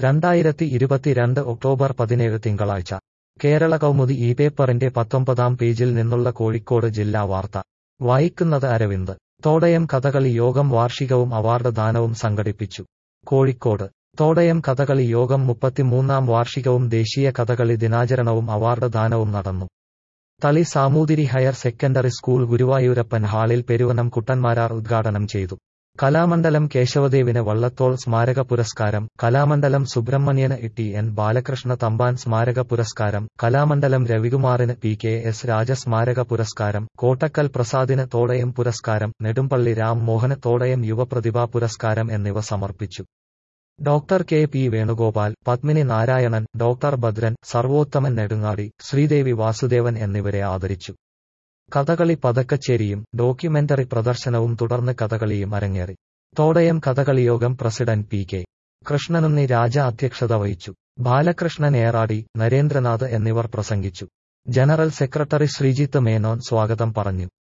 രണ്ടായിരത്തി ഇരുപത്തിരണ്ട് ഒക്ടോബർ പതിനേഴ് തിങ്കളാഴ്ച കേരള കൗമുദി ഈ പേപ്പറിന്റെ പത്തൊമ്പതാം പേജിൽ നിന്നുള്ള കോഴിക്കോട് ജില്ലാ വാർത്ത വായിക്കുന്നത് അരവിന്ദ് തോടയം കഥകളി യോഗം വാർഷികവും അവാർഡ് ദാനവും സംഘടിപ്പിച്ചു കോഴിക്കോട് തോടയം കഥകളി യോഗം മുപ്പത്തിമൂന്നാം വാർഷികവും ദേശീയ കഥകളി ദിനാചരണവും അവാർഡ് ദാനവും നടന്നു തളി Samoothiri higher secondary school Guruvayurappan ഹാളിൽ പെരുവനം കുട്ടന്മാരാർ ഉദ്ഘാടനം ചെയ്തു കലാമണ്ഡലം കേശവദേവിന് വള്ളത്തോൾ സ്മാരക പുരസ്കാരം കലാമണ്ഡലം സുബ്രഹ്മണ്യന് ടി എൻ ബാലകൃഷ്ണ തമ്പാൻ സ്മാരക പുരസ്കാരം കലാമണ്ഡലം രവികുമാറിന് പി കെ എസ് രാജ സ്മാരക പുരസ്കാരം കോട്ടക്കൽ പ്രസാദിന് തോടയം പുരസ്കാരം നെടുമ്പള്ളി രാം മോഹന് തോടയം യുവപ്രതിഭാ പുരസ്കാരം എന്നിവ സമർപ്പിച്ചു doctor K P Venugopal Padmini Narayanan doctor Bhadran Sarvothaman Nedungadi Sreedevi Vasudevan എന്നിവരെ ആദരിച്ചു കഥകളി പതക്കച്ചേരിയും ഡോക്യുമെന്ററി പ്രദർശനവും തുടർന്ന് കഥകളിയും അരങ്ങേറി തോടയം കഥകളിയോഗം president P K Krishnanunni Raja അധ്യക്ഷത വഹിച്ചു ബാലകൃഷ്ണൻ ഏറാടി നരേന്ദ്രനാഥ് എന്നിവർ പ്രസംഗിച്ചു ജനറൽ സെക്രട്ടറി ശ്രീജിത്ത് മേനോൻ സ്വാഗതം പറഞ്ഞു